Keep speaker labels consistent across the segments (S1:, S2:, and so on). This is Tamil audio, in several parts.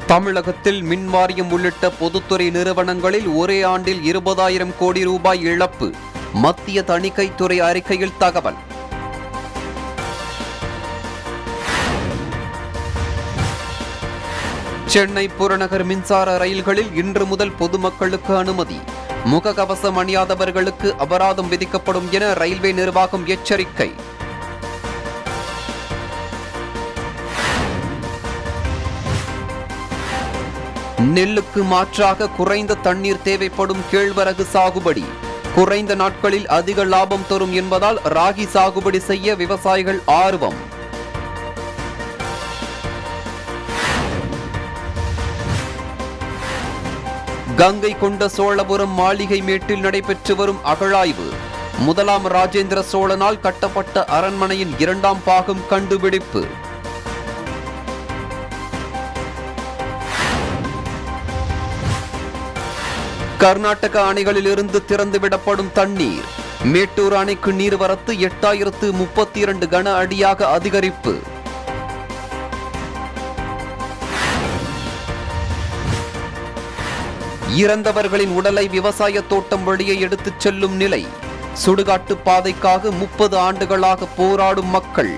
S1: தமிழகத்தில் மின் வாரியம் உள்ளிட்ட பொதுத்துறை நிறுவனங்களில் ஒரே ஆண்டில் இருபதாயிரம் கோடி ரூபாய் இழப்பு மத்திய தணிக்கைத்துறை அறிக்கையில் தகவல் சென்னை புறநகர் மின்சார ரயில்களில் இன்று முதல் பொதுமக்களுக்கு அனுமதி முகக்கவசம் அணியாதவர்களுக்கு அபராதம் விதிக்கப்படும் என ரயில்வே நிர்வாகம் எச்சரிக்கை நெல்லுக்கு மாற்றாக குறைந்த தண்ணீர் தேவைப்படும் கேழ்வரகு சாகுபடி குறைந்த நாட்களில் அதிக லாபம் தரும் என்பதால் ராகி சாகுபடி செய்ய விவசாயிகள் ஆர்வம் கங்கை கொண்ட சோழபுரம் மாளிகை மேட்டில் நடைபெற்று வரும் அகழாய்வு முதலாம் ராஜேந்திர சோழனால் கட்டப்பட்ட அரண்மனையின் இரண்டாம் பாகம் கண்டுபிடிப்பு கர்நாடக அணைகளில் இருந்து திறந்துவிடப்படும் தண்ணீர் மேட்டூர் அணைக்கு நீர்வரத்து எட்டாயிரத்து முப்பத்தி இரண்டு கன அடியாக அதிகரிப்பு இறந்தவர்களின் உடலை விவசாய தோட்டம் வழியே எடுத்துச் செல்லும் நிலை சுடுகாட்டு பாதைக்காக முப்பது ஆண்டுகளாக போராடும் மக்கள்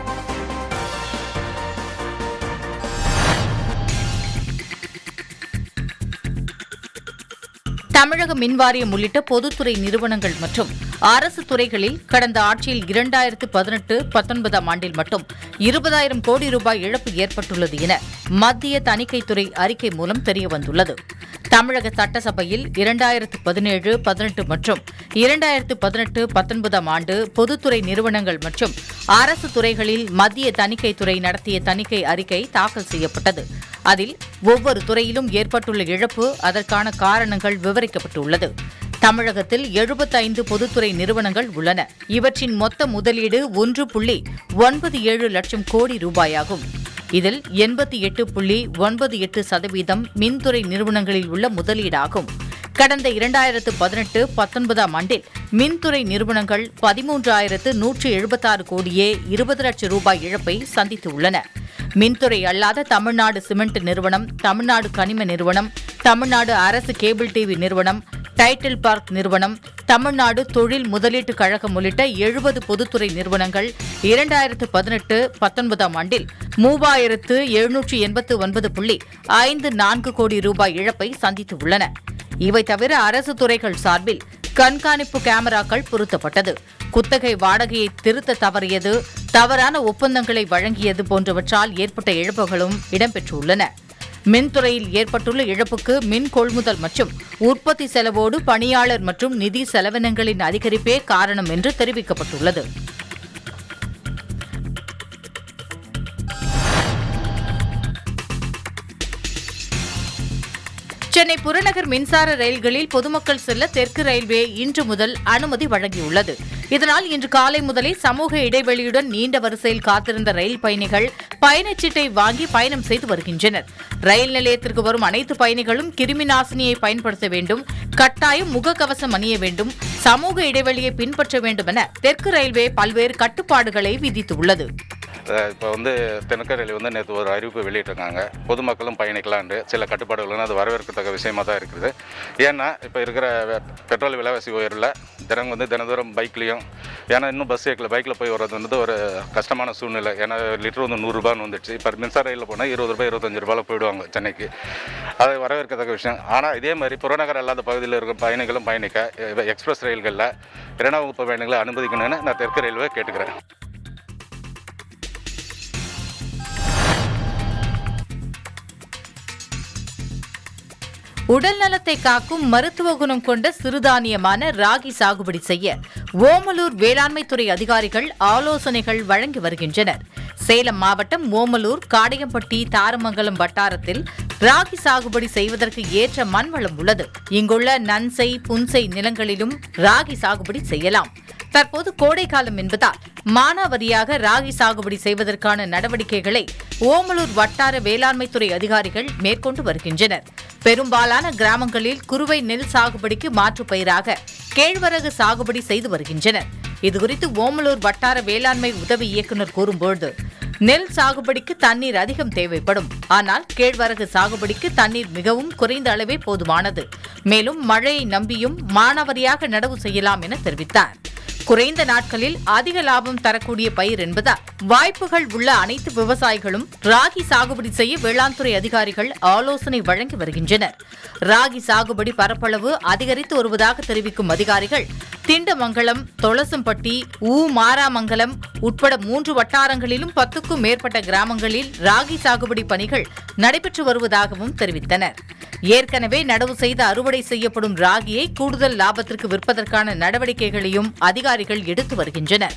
S2: தமிழக மின்வாரியம் உள்ளிட்ட பொதுத்துறை நிறுவனங்கள் மற்றும் அரசு துறைகளில் கடந்த ஆட்சியில் இரண்டாயிரத்து பதினெட்டு பத்தொன்பதாம் ஆண்டில் மட்டும் இருபதாயிரம் கோடி ரூபாய் இழப்பு ஏற்பட்டுள்ளது என மத்திய தணிக்கைத்துறை அறிக்கை மூலம் தெரியவந்துள்ளது தமிழக சட்டசபையில் இரண்டாயிரத்து பதினேழு பதினெட்டு மற்றும் இரண்டாயிரத்து பதினெட்டு பத்தொன்பதாம் ஆண்டு பொதுத்துறை நிறுவனங்கள் மற்றும் அரசு துறைகளில் மத்திய தணிக்கைத்துறை நடத்திய தணிக்கை அறிக்கை தாக்கல் செய்யப்பட்டது அதில் ஒவ்வொரு துறையிலும் ஏற்பட்டுள்ள இழப்பு அதற்கான காரணங்கள் விவரிக்கப்பட்டுள்ளது தமிழகத்தில் எழுபத்தைந்து பொதுத்துறை நிறுவனங்கள் உள்ளன இவற்றின் மொத்த முதலீடு ஒன்று புள்ளி ஒன்பது ஏழு லட்சம் கோடி ரூபாயாகும் இதில் எண்பத்தி எட்டு புள்ளி ஒன்பது எட்டு சதவீதம் மின்துறை நிறுவனங்களில் உள்ள முதலீடாகும் கடந்த இரண்டாயிரத்து பதினெட்டு பத்தொன்பதாம் ஆண்டில் மின்துறை நிறுவனங்கள் பதிமூன்றாயிரத்து நூற்று எழுபத்தாறு கோடியே இருபது லட்சம் ரூபாய் இழப்பை சந்தித்துள்ளன மின்துறை அல்லாத தமிழ்நாடு சிமெண்ட் நிறுவனம் தமிழ்நாடு கனிம நிறுவனம் தமிழ்நாடு அரசு கேபிள் டிவி நிறுவனம் டைட்டில் பார்க் நிறுவனம் தமிழ்நாடு தொழில் முதலீட்டு கழகம் உள்ளிட்ட எழுபது பொதுத்துறை நிறுவனங்கள் இரண்டாயிரத்து பதினெட்டு பத்தொன்பதாம் ஆண்டில் மூவாயிரத்து எழுநூற்று எண்பத்து ஒன்பது புள்ளி ஐந்து நான்கு கோடி ரூபாய் இழப்பை சந்தித்துள்ளன இவை தவிர அரசு துறைகள் சார்பில் கண்காணிப்பு கேமராக்கள் பொருத்தப்பட்டது குத்தகை வாடகையை திருத்த தவறியது தவறான ஒப்பந்தங்களை வழங்கியது போன்றவற்றால் ஏற்பட்ட இழப்புகளும் இடம்பெற்றுள்ளன மின்துறையில் ஏற்பட்டுள்ள இழப்புக்கு மின் கொள்முதல் மற்றும் உற்பத்தி செலவோடு பணியாளர் மற்றும் நிதி செலவினங்களின் அதிகரிப்பே காரணம் என்று தெரிவிக்கப்பட்டுள்ளது சென்னை புறநகர் மின்சார ரயில்களில் பொதுமக்கள் செல்ல தெற்கு ரயில்வே இன்று முதல் அனுமதி வழங்கியுள்ளது இதனால் இன்று காலை முதலே சமூக இடைவெளியுடன் நீண்ட வரிசையில் காத்திருந்த ரயில் பயணிகள் பயணச்சீட்டை வாங்கி பயணம் செய்து வருகின்றனர் ரயில் நிலையத்திற்கு வரும் அனைத்து பயணிகளும் கிருமி நாசினியை பயன்படுத்த வேண்டும் கட்டாயம் முகக்கவசம் அணிய வேண்டும் சமூக இடைவெளியை பின்பற்ற வேண்டும் என தெற்கு ரயில்வே பல்வேறு கட்டுப்பாடுகளை விதித்துள்ளது
S3: இப்போ வந்து தெற்கு ரயில் வந்து நேற்று ஒரு அறிவிப்பு வெளியிட்டிருக்காங்க பொதுமக்களும் பயணிக்கலான்ட்டு சில கட்டுப்பாடுகள் அது வரவேற்கத்தக்க விஷயமா தான் இருக்குது ஏன்னா இப்போ இருக்கிற வெ- பெட்ரோல் விலைவாசி உயரில் தினம் வந்து தினந்தோறும் பைக்லேயும் ஏன்னா இன்னும் பஸ் ஏக்கில் பைக்கில் போய் வர்றது வந்து ஒரு கஷ்டமான சூழ்நிலை ஏன்னா லிட்டர் வந்து நூறுரூபான்னு வந்துடுச்சு இப்போ மின்சார ரயிலில் போனால் இருபது ரூபாய் இருபத்தஞ்சு ரூபாயில் போயிடுவாங்க சென்னைக்கு அது வரவேற்கத்தக்க விஷயம் ஆனால் இதே மாதிரி புறநகர் அல்லாத பகுதியில் இருக்கிற பயணிகளும் பயணிக்க எ- எக்ஸ்பிரஸ் ரயில்களில் இரண்டாம் வகுப்பு பயணிகளை அனுமதிக்கணும்னு நான் தெற்கு ரயில்வே கேட்டுக்கிறேன்
S2: உடல் நலத்தை காக்கும் மருத்துவ குணம் கொண்ட சிறுதானியமான ராகி சாகுபடி செய்ய ஓமலூர் வேளாண்மைத்துறை அதிகாரிகள் ஆலோசனைகள் வழங்கி வருகின்றனர் சேலம் மாவட்டம் ஓமலூர் காடையம்பட்டி தாரமங்கலம் வட்டாரத்தில் ராகி சாகுபடி செய்வதற்கு ஏற்ற மண்வளம் உள்ளது இங்குள்ள நன்சை புன்சை நிலங்களிலும் ராகி சாகுபடி செய்யலாம் தற்போது கோடைக்காலம் என்பதால் மானாவரியாக ராகி சாகுபடி செய்வதற்கான நடவடிக்கைகளை ஓமலூர் வட்டார வேளாண்மைத்துறை அதிகாரிகள் மேற்கொண்டு வருகின்றனர் பெரும்பாலான கிராமங்களில் குறுவை நெல் சாகுபடிக்கு மாற்றுப் பயிராக கேழ்வரகு சாகுபடி செய்து வருகின்றனர் இதுகுறித்து ஓமலூர் வட்டார வேளாண்மை உதவி இயக்குநர் கூறும்போது நெல் சாகுபடிக்கு தண்ணீர் அதிகம் தேவைப்படும் ஆனால் கேழ்வரகு சாகுபடிக்கு தண்ணீர் மிகவும் குறைந்த அளவே போதுமானது மேலும் மழையை நம்பியும் மானாவாரியாக நடவு செய்யலாம் என தெரிவித்தார் குறைந்த நாட்களில் அதிக லாபம் தரக்கூடிய பயிர் என்பதால் வாய்ப்புகள் உள்ள அனைத்து விவசாயிகளும் ராகி சாகுபடி செய்ய வேளாண் துறை அதிகாரிகள் ஆலோசனை வழங்கி வருகின்றனர் ராகி சாகுபடி பரப்பளவு அதிகரித்து வருவதாக தெரிவிக்கும் அதிகாரிகள் திண்டமங்கலம் தொளசம்பட்டி ஊ மாராமங்கலம் உட்பட மூன்று வட்டாரங்களிலும் பத்துக்கும் மேற்பட்ட கிராமங்களில் ராகி சாகுபடி பணிகள் நடைபெற்று வருவதாகவும் தெரிவித்தனர் ஏற்கனவே நடவு செய்து அறுவடை செய்யப்படும் ராகியை கூடுதல் லாபத்திற்கு விற்பதற்கான நடவடிக்கைகளையும் அதிகாரிகள் எடுத்து வருகின்றனர்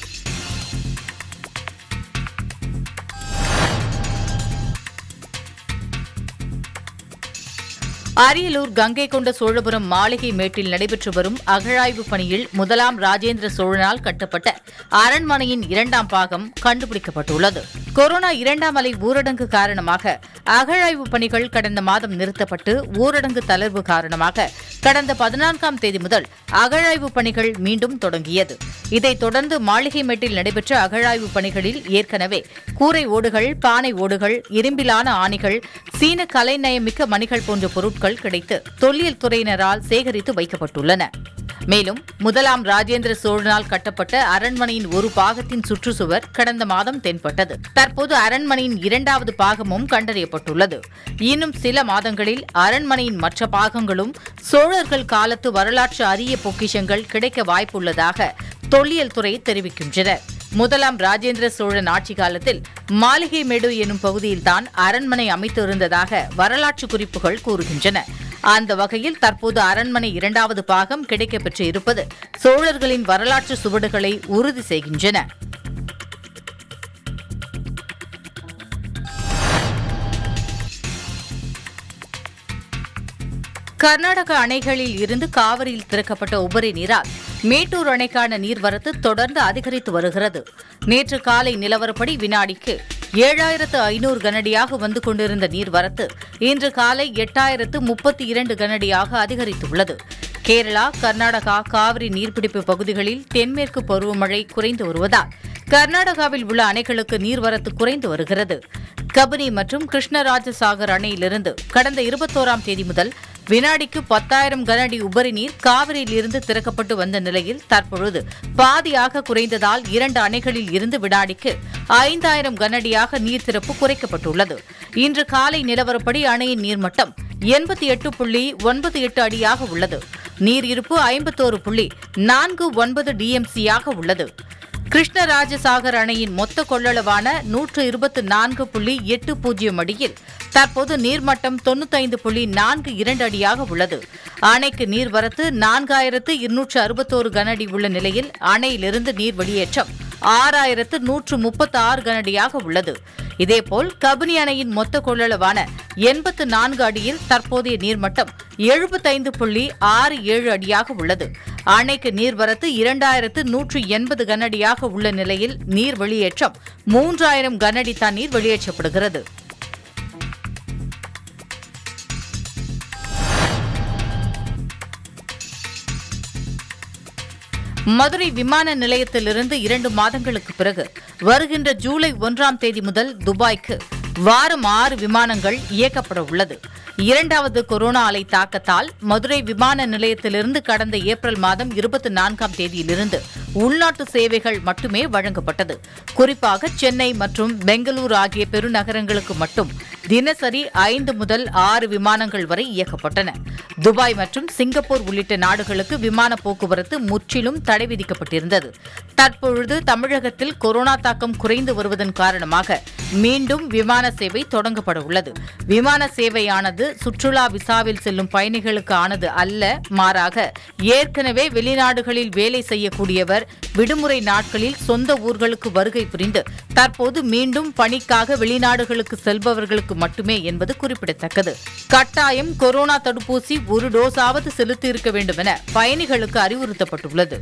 S2: அரியலூர் கங்கை கொண்ட சோழபுரம் மாளிகை மேட்டில் நடைபெற்று வரும் அகழாய்வு பணியில் முதலாம் ராஜேந்திர சோழனால் கட்டப்பட்ட அரண்மனையின் இரண்டாம் பாகம் கண்டுபிடிக்கப்பட்டுள்ளது கொரோனா இரண்டாம் அலை ஊரடங்கு காரணமாக அகழாய்வு பணிகள் கடந்த மாதம் நிறுத்தப்பட்டு ஊரடங்கு தளர்வு காரணமாக கடந்த பதினான்காம் தேதி முதல் அகழாய்வு பணிகள் மீண்டும் தொடங்கியது இதைத் தொடர்ந்து மாளிகை மேட்டில் நடைபெற்ற அகழாய்வு பணிகளில் ஏற்கனவே கூரை ஓடுகள் பானை ஓடுகள் இரும்பிலான ஆணிகள் சீன கலைநயமிக்க மணிகள் போன்ற பொருட்கள் கிடைத்து தொல்லியல் துறையினரால் சேகரித்து வைக்கப்பட்டுள்ளன மேலும் முதலாம் ராஜேந்திர சோழனால் கட்டப்பட்ட அரண்மனையின் ஒரு பாகத்தின் சுற்றுச்சுவர் கடந்த மாதம் தென்பட்டது தற்போது அரண்மனையின் இரண்டாவது பாகமும் கண்டறியப்பட்டுள்ளது இன்னும் சில மாதங்களில் அரண்மனையின் மற்ற பாகங்களும் சோழர்கள் காலத்து வரலாற்று அரிய பொக்கிஷங்கள் கிடைக்க வாய்ப்புள்ளதாக தொல்லியல் துறை தெரிவிக்கின்றனர் முதலாம் ராஜேந்திர சோழன் ஆட்சி காலத்தில் மாளிகை மேடு எனும் பகுதியில்தான் அரண்மனை அமைத்திருந்ததாக வரலாற்று குறிப்புகள் கூறுகின்றன அந்த வகையில் தற்போது அரண்மனை இரண்டாவது பாகம் கிடைக்கப்பெற்று இருப்பது சோழர்களின் வரலாற்று சுவடுகளை உறுதி செய்கின்றன கர்நாடக அணைகளில் இருந்து காவிரியில் திறக்கப்பட்ட உபரி நீரால் மேட்டூர் அணைக்கான நீர்வரத்து தொடர்ந்து அதிகரித்து வருகிறது நேற்று காலை நிலவரப்படி வினாடிக்கு ஏழாயிரத்து ஐநூறு கனடியாக வந்து கொண்டிருந்த நீர்வரத்து இன்று காலை எட்டாயிரத்து முப்பத்தி இரண்டு கனடியாக அதிகரித்துள்ளது கேரளா கர்நாடகா காவிரி நீர்பிடிப்பு பகுதிகளில் தென்மேற்கு பருவமழை குறைந்து வருவதால் கர்நாடகாவில் உள்ள அணைகளுக்கு நீர்வரத்து குறைந்து வருகிறது கபினி மற்றும் கிருஷ்ணராஜசாகர் அணையிலிருந்து கடந்த இருபத்தோராம் தேதி முதல் வினாடிக்கு பத்தாயிரம் கனஅடி உபரி நீர் காவிரியில் இருந்து திறக்கப்பட்டு வந்த நிலையில் தற்பொழுது பாதியாக குறைந்ததால் இரண்டு அணைகளில் இருந்து வினாடிக்கு ஐந்தாயிரம் கனஅடியாக நீர் திறப்பு குறைக்கப்பட்டுள்ளது இன்று காலை நிலவரப்படி அணையின் நீர்மட்டம் எண்பத்தி எட்டு புள்ளி ஒன்பது எட்டு அடியாக உள்ளது நீர் இருப்பு ஐம்பத்தோரு புள்ளி நான்கு ஒன்பது டிஎம்சியாக உள்ளது கிருஷ்ணராஜசாகர் அணையின் மொத்த கொள்ளளவான நூற்று இருபத்து நான்கு புள்ளி எட்டு பூஜ்ஜியம் அடியில் தற்போது நீர்மட்டம் தொண்ணூத்தைந்து புள்ளி நான்கு இரண்டு அடியாக உள்ளது அணைக்கு நீர்வரத்து நான்காயிரத்து இருநூற்று அறுபத்தோரு கனஅடி உள்ள நிலையில் அணையிலிருந்து நீர் வெளியேற்றம் ஆறாயிரத்து நூற்று முப்பத்தி ஆறு கனஅடியாக உள்ளது இதேபோல் கபினி அணையின் மொத்த கொள்ளளவான எண்பத்து நான்கு அடியில் தற்போதைய நீர்மட்டம் எழுபத்தைந்து புள்ளி ஆறு ஏழு அடியாக உள்ளது அணைக்கு நீர்வரத்து இரண்டாயிரத்து நூற்று எண்பது கனஅடியாக உள்ள நிலையில் நீர் வெளியேற்றம் மூன்றாயிரம் கனஅடி தண்ணீர் வெளியேற்றப்படுகிறது மதுரை விமான நிலையத்திலிருந்து இரண்டு மாதங்களுக்கு பிறகு வருகின்ற ஜூலை ஒன்றாம் தேதி முதல் துபாய்க்கு வாரம் ஆறு விமானங்கள் இயக்கப்பட உள்ளது இரண்டாவது கொரோனா அலை தாக்கத்தால் மதுரை விமான நிலையத்திலிருந்து கடந்த ஏப்ரல் மாதம் இருபத்தி நான்காம் தேதியிலிருந்து உள்நாட்டு சேவைகள் மட்டுமே வழங்கப்பட்டது குறிப்பாக சென்னை மற்றும் பெங்களூரு ஆகிய பெருநகரங்களுக்கு மட்டும் தினசரி ஐந்து முதல் ஆறு விமானங்கள் வரை இயக்கப்பட்டன துபாய் மற்றும் சிங்கப்பூர் உள்ளிட்ட நாடுகளுக்கு விமான போக்குவரத்து முற்றிலும் தடை விதிக்கப்பட்டிருந்தது தற்பொழுது தமிழகத்தில் கொரோனா தாக்கம் குறைந்து வருவதன் காரணமாக மீண்டும் விமான சேவை தொடங்கப்பட உள்ளது விமான சேவையானது சுற்றுலா விசாவில் செல்லும் பயணிகளுக்கு ஆனது அல்ல மாறாக ஏற்கனவே வெளிநாடுகளில் வேலை செய்யக்கூடியவர் விடுமுறை நாட்களில் சொந்த ஊர்களுக்கு வருகை புரிந்து தற்போது மீண்டும் பணிக்காக வெளிநாடுகளுக்கு செல்பவர்களுக்கு மட்டுமே என்பது குறிப்பிடத்தக்கது கட்டாயம் கொரோனா தடுப்பூசி ஒரு டோஸாவது செலுத்தியிருக்க வேண்டும் என பயணிகளுக்கு அறிவுறுத்தப்பட்டுள்ளது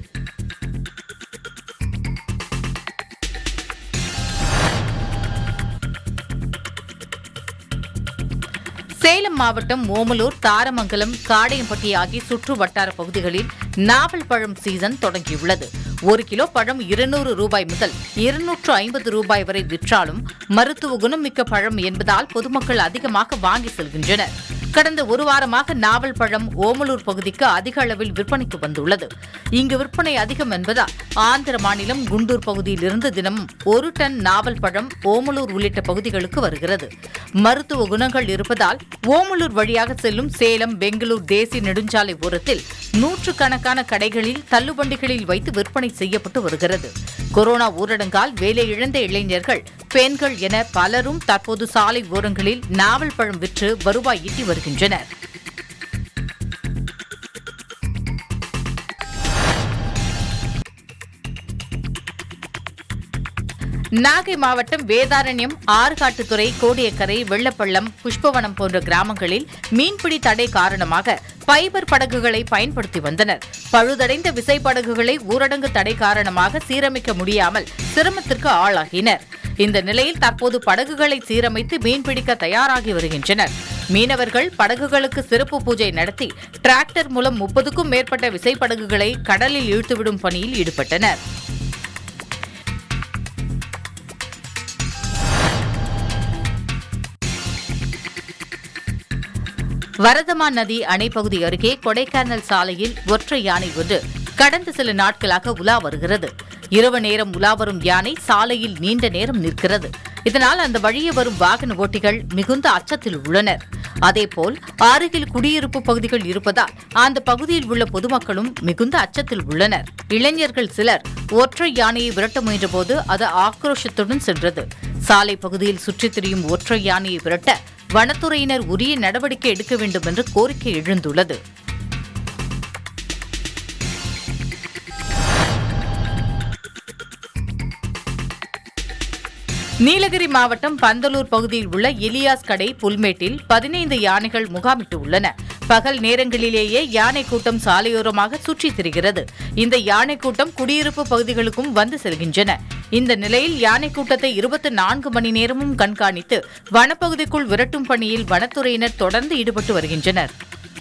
S2: சேலம் மாவட்டம் ஓமலூர் தாரமங்கலம் காடையம்பட்டி ஆகிய சுற்று வட்டார பகுதிகளில் நாவல் பழம் சீசன் தொடங்கியுள்ளது ஒரு கிலோ பழம் இருநூறு ரூபாய் முதல் இருநூற்று ஐம்பது ரூபாய் வரை விற்றாலும் மருத்துவ குணம் மிக்க பழம் என்பதால் பொதுமக்கள் அதிகமாக வாங்கி செல்கின்றனர் கடந்த ஒரு வாரமாக நாவல் பழம் ஓமலூர் பகுதிக்கு அதிக அளவில் விற்பனைக்கு வந்துள்ளது இங்கு விற்பனை அதிகம் என்பதால் ஆந்திர மாநிலம் குண்டூர் பகுதியில் இருந்து தினமும் ஒரு டன் நாவல் பழம் ஓமலூர் உள்ளிட்ட பகுதிகளுக்கு வருகிறது மருத்துவ குணங்கள் இருப்பதால் ஓமலூர் வழியாக செல்லும் சேலம் பெங்களூர் தேசிய நெடுஞ்சாலை ஓரத்தில் நூற்றுக்கணக்கான கடைகளில் தள்ளுவண்டிகளில் வைத்து விற்பனை செய்யப்பட்டு வருகிறது கொரோனா ஊரடங்கால் வேலை இழந்த இளைஞர்கள் பெண்கள் என பலரும் தற்போது சாலை ஓரங்களில் நாவல் பழம் விற்று வருவாய் ஈட்டி வருகின்றனர் நாகை மாவட்டம் வேதாரண்யம் ஆறுகாட்டுத்துறை கோடியக்கரை வெள்ளப்பள்ளம் புஷ்பவனம் போன்ற கிராமங்களில் மீன்பிடி தடை காரணமாக பைபர் படகுகளை பயன்படுத்தி வந்தனர் பழுதடைந்த விசைப்படகுகளை ஊரடங்கு தடை காரணமாக சீரமைக்க முடியாமல் சிரமத்திற்கு ஆளாகினர் இந்த நிலையில் தற்போது படகுகளை சீரமைத்து மீன்பிடிக்க தயாராகி வருகின்றனர் மீனவர்கள் படகுகளுக்கு சிறப்பு பூஜை நடத்தி டிராக்டர் மூலம் முப்பதுக்கும் மேற்பட்ட விசைப்படகுகளை கடலில் இழுத்துவிடும் பணியில் ஈடுபட்டனர் வரதமான் நதி அணைப்பகுதி அருகே கொடைக்கானல் சாலையில் ஒற்றை யானை ஒன்று கடந்த சில நாட்களாக உலா வருகிறது இரவு நேரம் உலா வரும் யானை சாலையில் நீண்ட நேரம் நிற்கிறது இதனால் அந்த வழியே வரும் வாகன ஓட்டிகள் மிகுந்த அச்சத்தில் உள்ளனர் அதேபோல் அருகில் குடியிருப்பு பகுதிகள் இருப்பதால் அந்த பகுதியில் உள்ள பொதுமக்களும் மிகுந்த அச்சத்தில் உள்ளனர் இளைஞர்கள் சிலர் ஒற்றை யானையை விரட்ட முயன்றபோது அது ஆக்ரோஷத்துடன் சென்றது சாலை பகுதியில் சுற்றித் திரியும் ஒற்றை யானையை விரட்ட வனத்துறையினர் உரிய நடவடிக்கை எடுக்க வேண்டும் என்று கோரிக்கை எழுந்துள்ளது நீலகிரி மாவட்டம் பந்தலூர் பகுதியில் உள்ள எலியாஸ் கடை புல்மேட்டில் பதினைந்து யானைகள் முகாமிட்டு உள்ளன பகல் நேரங்களிலேயே யானை கூட்டம் சாலையோரமாக சுற்றித் திரிகிறது இந்த யானை கூட்டம் குடியிருப்பு பகுதிகளுக்கும் வந்து செல்கின்றன இந்த நிலையில் யானை கூட்டத்தை இருபத்தி நான்கு மணி நேரமும் கண்காணித்து வனப்பகுதிக்குள் விரட்டும் பணியில் வனத்துறையினர் தொடர்ந்து ஈடுபட்டு வருகின்றனர்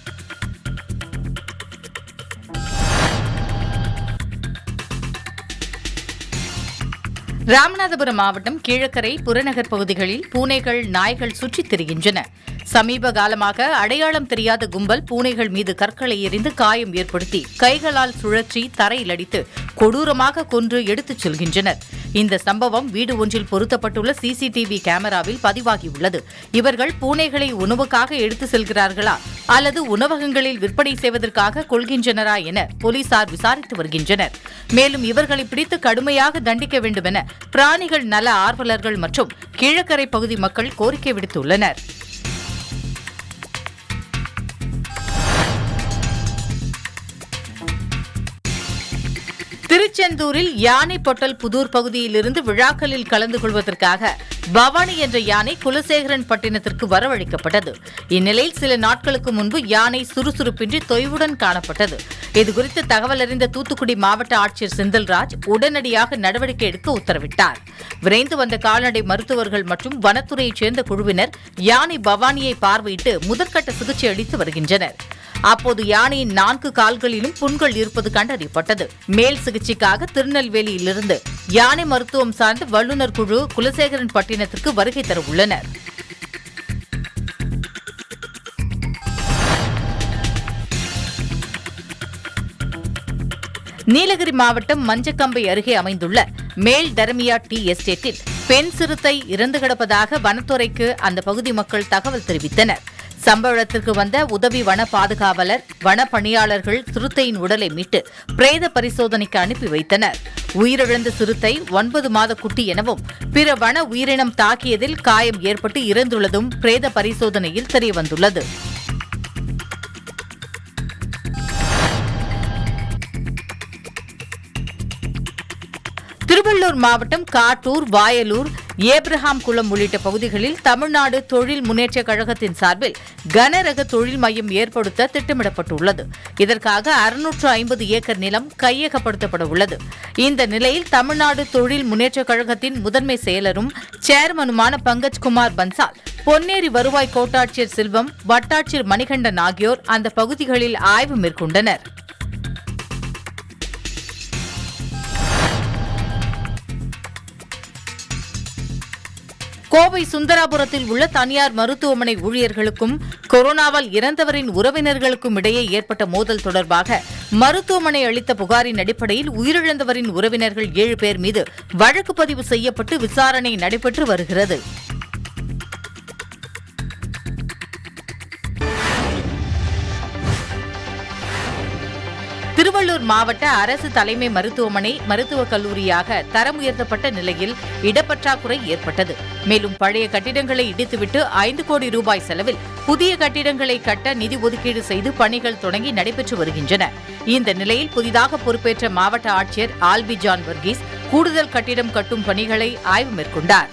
S2: ராமநாதபுரம் மாவட்டம் கீழக்கரை புறநகர் பகுதிகளில் பூனைகள் நாய்கள் சுற்றித் திரிகின்றன சமீப காலமாக அடையாளம் தெரியாத கும்பல் பூனைகள் மீது கற்களை எறிந்து காயம் ஏற்படுத்தி கைகளால் சுழற்றி தரையில் அடித்து கொடூரமாக கொன்று எடுத்துச் செல்கின்றனர் இந்த சம்பவம் வீடு ஒன்றில் பொருத்தப்பட்டுள்ள சிசிடிவி கேமராவில் பதிவாகியுள்ளது இவர்கள் பூனைகளை உணவுக்காக எடுத்து செல்கிறார்களா அல்லது உணவகங்களில் விற்பனை செய்வதற்காக கொள்கின்றனரா என போலீசார் விசாரித்து வருகின்றனர் மேலும் இவர்களை பிடித்து கடுமையாக தண்டிக்க வேண்டும் என பிராணிகள் நல ஆர்வலர்கள் மற்றும் கீழக்கரை பகுதி மக்கள் கோரிக்கை விடுத்துள்ளனர் திருச்செந்தூரில் யானை பொட்டல் புதூர் பகுதியிலிருந்து விழாக்களில் கலந்து கொள்வதற்காக பவானி என்ற யானை குலசேகரன் பட்டினத்திற்கு வரவழைக்கப்பட்டது இந்நிலையில் சில நாட்களுக்கு முன்பு யானை சுறுசுறுப்பின்றி தொய்வுடன் காணப்பட்டது இதுகுறித்து தகவல் அறிந்த தூத்துக்குடி மாவட்ட ஆட்சியர் செந்தில்ராஜ் உடனடியாக நடவடிக்கை எடுக்க உத்தரவிட்டார் விரைந்து வந்த கால்நடை மருத்துவர்கள் மற்றும் வனத்துறையைச் சேர்ந்த குழுவினர் யானை பவானியை பார்வையிட்டு முதற்கட்ட சிகிச்சை அளித்து வருகின்றனர் அப்போது யானையின் நான்கு கால்களிலும் புண்கள் இருப்பது கண்டறியப்பட்டது மேல் சிகிச்சைக்காக திருநெல்வேலியிலிருந்து யானை மருத்துவம் சார்ந்த வல்லுநர் குழு குலசேகரன் பட்டினத்திற்கு வருகை தர உள்ளனர் நீலகிரி மாவட்டம் மஞ்சக்கம்பை அருகே அமைந்துள்ள மேல் தரமியா டி எஸ்டேட்டில் பெண் சிறுத்தை இறந்து கிடப்பதாக வனத்துறைக்கு அந்த பகுதி மக்கள் தகவல் தெரிவித்தனர் சம்பவ இடத்திற்கு வந்த உதவி வன பாதுகாவலர் வன பணியாளர்கள் சிறுத்தையின் உடலை மீட்டு பிரேத பரிசோதனைக்கு அனுப்பி வைத்தனர் உயிரிழந்த சிறுத்தை ஒன்பது மாத குட்டி எனவும் பிற வன உயிரினம் தாக்கியதில் காயம் ஏற்பட்டு இறந்துள்ளதும் பிரேத பரிசோதனையில் தெரியவந்துள்ளது திருவள்ளூர் மாவட்டம் காட்டூர் வாயலூர் ஏப்ரஹாம் குளம் உள்ளிட்ட பகுதிகளில் தமிழ்நாடு தொழில் முன்னேற்றக் கழகத்தின் சார்பில் கனரக தொழில் மையம் ஏற்படுத்த திட்டமிடப்பட்டுள்ளது இதற்காக அறுநூற்று ஐம்பது ஏக்கர் நிலம் கையகப்படுத்தப்பட உள்ளது இந்த நிலையில் தமிழ்நாடு தொழில் முன்னேற்றக் கழகத்தின் முதன்மை செயலரும் சேர்மனுமான பங்கஜ்குமார் பன்சால் பொன்னேரி வருவாய் கோட்டாட்சியர் செல்வம் வட்டாட்சியர் மணிகண்டன் ஆகியோர் அந்த பகுதிகளில் ஆய்வு மேற்கொண்டனர் கோவை சுந்தராபுரத்தில் உள்ள தனியார் மருத்துவமனை ஊழியர்களுக்கும் கொரோனாவால் இறந்தவரின் உறவினர்களுக்கும் இடையே ஏற்பட்ட மோதல் தொடர்பாக மருத்துவமனை அளித்த புகாரின் அடிப்படையில் உயிரிழந்தவரின் உறவினர்கள் ஏழு பேர் மீது வழக்கு பதிவு செய்யப்பட்டு விசாரணை நடைபெற்று வருகிறது திருவள்ளூர் மாவட்ட அரசு தலைமை மருத்துவமனை மருத்துவக் கல்லூரியாக தரம் உயர்த்தப்பட்ட நிலையில் இடப்பற்றாக்குறை ஏற்பட்டது மேலும் பழைய கட்டிடங்களை இடித்துவிட்டு ஐந்து கோடி ரூபாய் செலவில் புதிய கட்டிடங்களை கட்ட நிதி ஒதுக்கீடு செய்து பணிகள் தொடங்கி நடைபெற்று வருகின்றன இந்த நிலையில் புதிதாக பொறுப்பேற்ற மாவட்ட ஆட்சியர் ஆல்பி ஜான் வர்கீஸ் கூடுதல் கட்டிடம் கட்டும் பணிகளை ஆய்வு மேற்கொண்டார்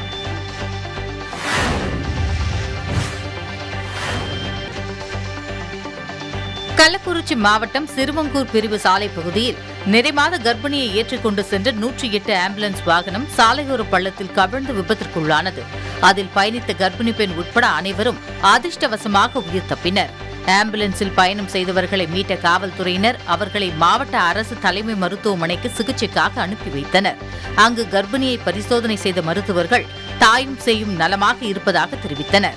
S2: கள்ளக்குறிச்சி மாவட்டம் சிறுவங்கூர் பிரிவு சாலை பகுதியில் நிறைமாத கர்ப்பிணியை ஏற்றிக்கொண்டு சென்ற நூற்றி எட்டு ஆம்புலன்ஸ் வாகனம் சாலையோர பள்ளத்தில் கவிழ்ந்து விபத்திற்குள்ளானது அதில் பயணித்த கர்ப்பிணி பெண் உட்பட அனைவரும் அதிர்ஷ்டவசமாக உயிர் தப்பினர் ஆம்புலன்ஸில் பயணம் செய்தவர்களை மீட்ட காவல்துறையினர் அவர்களை மாவட்ட அரசு தலைமை மருத்துவமனைக்கு சிகிச்சைக்காக அனுப்பி வைத்தனர் அங்கு கர்ப்பிணியை பரிசோதனை செய்த மருத்துவர்கள் தாயும் செய்யும் நலமாக இருப்பதாக தெரிவித்தனர்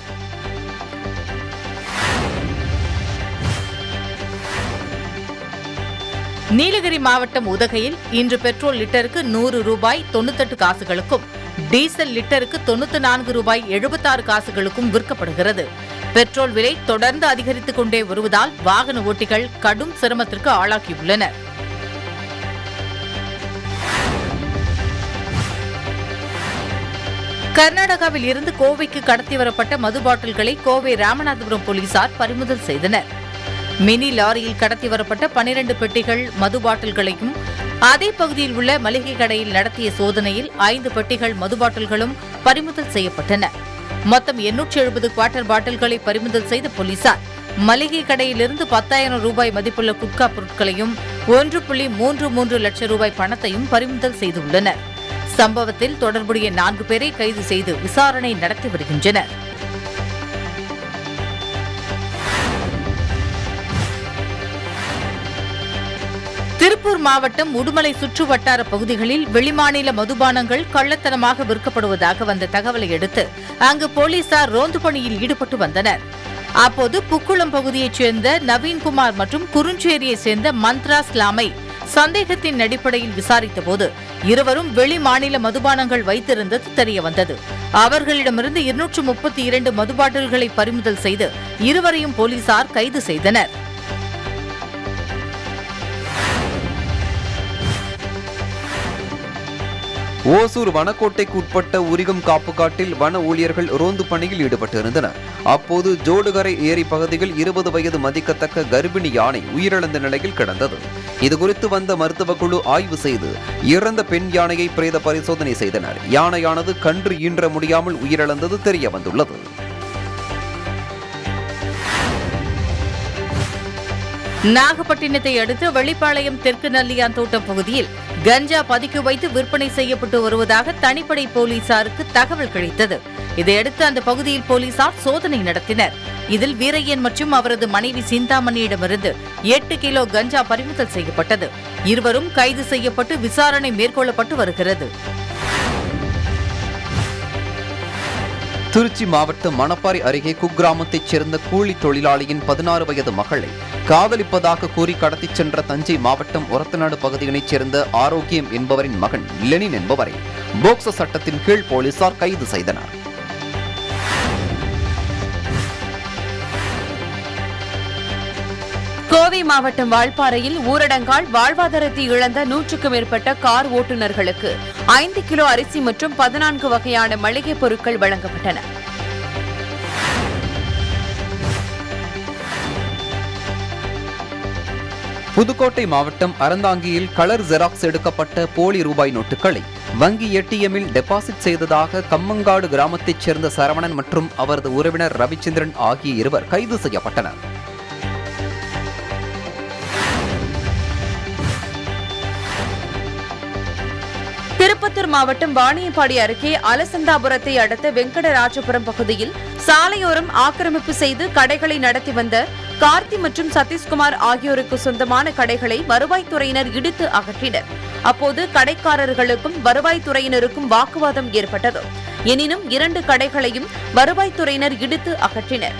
S2: நீலகிரி மாவட்டம் உதகையில் இன்று பெட்ரோல் லிட்டருக்கு நூறு ரூபாய் தொண்ணூத்தெட்டு காசுகளுக்கும் டீசல் லிட்டருக்கு தொண்ணூத்தி நான்கு ரூபாய் எழுபத்தாறு காசுகளுக்கும் விற்கப்படுகிறது பெட்ரோல் விலை தொடர்ந்து அதிகரித்துக் கொண்டே வருவதால் வாகன ஓட்டிகள் கடும் சிரமத்திற்கு ஆளாகியுள்ளனர் கர்நாடகாவில் இருந்து கோவைக்கு கடத்தி வரப்பட்ட மது பாட்டில்களை கோவை ராமநாதபுரம் போலீசார் பறிமுதல் செய்தனர் மினி லாரியில் கடத்தி வரப்பட்ட பனிரண்டு பெட்டிகள் மது பாட்டில்களையும் அதே பகுதியில் உள்ள மளிகை கடையில் நடத்திய சோதனையில் ஐந்து பெட்டிகள் மது பாட்டில்களும் பறிமுதல் செய்யப்பட்டன மொத்தம் எண்ணூற்று எழுபது குவார்ட்டர் பாட்டில்களை பறிமுதல் செய்த போலீசார் மளிகை கடையிலிருந்து பத்தாயிரம் ரூபாய் மதிப்புள்ள குட்கா பொருட்களையும் ஒன்று புள்ளி மூன்று மூன்று லட்சம் ரூபாய் பணத்தையும் பறிமுதல் செய்துள்ளனர் சம்பவத்தில் தொடர்புடைய நான்கு பேரை கைது செய்து விசாரணை நடத்தி வருகின்றனர் திருப்பூர் மாவட்டம் உடுமலை சுற்று வட்டார பகுதிகளில் வெளிமாநில மதுபானங்கள் கள்ளத்தனமாக விற்கப்படுவதாக வந்த தகவலை அடுத்து அங்கு போலீசார் ரோந்து பணியில் ஈடுபட்டு வந்தனர் அப்போது புக்குளம் பகுதியைச் சேர்ந்த நவீன்குமார் மற்றும் குறுஞ்சேரியைச் சேர்ந்த மந்த்ரா ஸ்லாமை சந்தேகத்தின் அடிப்படையில் விசாரித்தபோது இருவரும் வெளி மாநில மதுபானங்கள் வைத்திருந்தது தெரியவந்தது அவர்களிடமிருந்து இருநூற்று முப்பத்தி இரண்டு மதுபாட்டில்களை பறிமுதல் செய்து இருவரையும் போலீசார் கைது செய்தனர்
S1: ஓசூர் வனக்கோட்டைக்கு உட்பட்ட உரிகம் காப்பு காட்டில் வன ஊழியர்கள் ரோந்து பணியில் ஈடுபட்டிருந்தனர் அப்போது ஜோடுகரை ஏரி பகுதியில் இருபது வயது மதிக்கத்தக்க கர்ப்பிணி யானை உயிரிழந்த நிலையில் கிடந்தது இதுகுறித்து வந்த மருத்துவ குழு ஆய்வு செய்து இறந்த பெண் யானையை பிரேத பரிசோதனை செய்தனர் யானையானது கன்று ஈன்ற முடியாமல் உயிரிழந்தது தெரிய வந்துள்ளது
S2: நாகப்பட்டினத்தை அடுத்து வெளிப்பாளையம் தெற்கு நல்லியாந்தோட்டம் பகுதியில் கஞ்சா பதுக்கி வைத்து விற்பனை செய்யப்பட்டு வருவதாக தனிப்படை போலீசாருக்கு தகவல் கிடைத்தது இதையடுத்து அந்த பகுதியில் போலீசார் சோதனை நடத்தினர் இதில் வீரையன் மற்றும் அவரது மனைவி சிந்தாமணியிடமிருந்து எட்டு கிலோ கஞ்சா பறிமுதல் செய்யப்பட்டது இருவரும் கைது செய்யப்பட்டு விசாரணை மேற்கொள்ளப்பட்டு வருகிறது
S1: திருச்சி மாவட்டம் மணப்பாறை அருகே குக்கிராமத்தைச் சேர்ந்த கூலி தொழிலாளியின் பதினாறு வயது மகளை காதலிப்பதாக கூறி கடத்திச் சென்ற தஞ்சை மாவட்டம் ஒரத்தநாடு பகுதியினைச் சேர்ந்த ஆரோக்கியம் என்பவரின் மகன் லெனின் என்பவரை போக்சோ சட்டத்தின் கீழ் போலீசார் கைது செய்தனர்
S4: கோவை மாவட்டம் வால்பாறையில் ஊரடங்கால் வாழ்வாதாரத்தை இழந்த நூற்றுக்கும் மேற்பட்ட கார் ஓட்டுநர்களுக்கு ஐந்து கிலோ அரிசி மற்றும் பதினான்கு வகையான மளிகைப் பொருட்கள் வழங்கப்பட்டன
S1: புதுக்கோட்டை மாவட்டம் அறந்தாங்கியில் கலர் ஜெராக்ஸ் எடுக்கப்பட்ட போலி ரூபாய் நோட்டுகளை வங்கி ஏடிஎம்மில் டெபாசிட் செய்ததாக கம்மங்காடு கிராமத்தைச் சேர்ந்த சரவணன் மற்றும் அவரது உறவினர் ரவிச்சந்திரன் ஆகிய இருவர் கைது செய்யப்பட்டனர்
S4: திருப்பத்தூர் மாவட்டம் வாணியம்பாடி அருகே அலசந்தாபுரத்தை அடுத்த வெங்கடராஜபுரம் பகுதியில் சாலையோரம் ஆக்கிரமிப்பு செய்து கடைகளை நடத்தி வந்த கார்த்தி மற்றும் சதீஷ்குமார் ஆகியோருக்கு சொந்தமான கடைகளை வருவாய்த்துறையினர் இடித்து அகற்றினர் அப்போது கடைக்காரர்களுக்கும் வருவாய்த்துறையினருக்கும் வாக்குவாதம் ஏற்பட்டது எனினும் இரண்டு கடைகளையும் வருவாய்த்துறையினர் இடித்து அகற்றினர்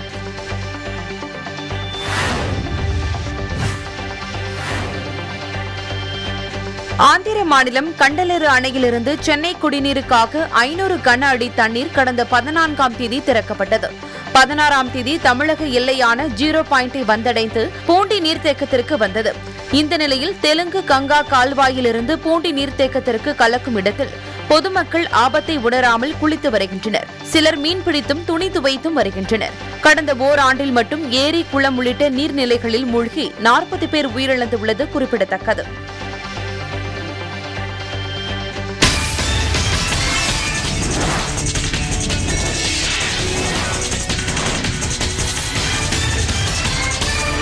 S4: ஆந்திர மாநிலம் கண்டலரு அணையிலிருந்து சென்னை குடிநீருக்காக ஐநூறு கன அடி தண்ணீர் கடந்த பதினான்காம் தேதி திறக்கப்பட்டது பதினாறாம் தேதி தமிழக எல்லையான ஜீரோ பாயிண்டை வந்தடைந்து பூண்டி நீர்த்தேக்கத்திற்கு வந்தது இந்த நிலையில் தெலுங்கு கங்கா கால்வாயிலிருந்து பூண்டி நீர்த்தேக்கத்திற்கு கலக்கும் இடத்தில் பொதுமக்கள் ஆபத்தை உணராமல் குளித்து வருகின்றனர் சிலர் மீன்பிடித்தும் துணி துவைத்தும் வருகின்றனர் கடந்த ஓராண்டில் மட்டும் ஏரி குளம் உள்ளிட்ட நீர்நிலைகளில் மூழ்கி நாற்பது பேர் உயிரிழந்துள்ளது குறிப்பிடத்தக்கது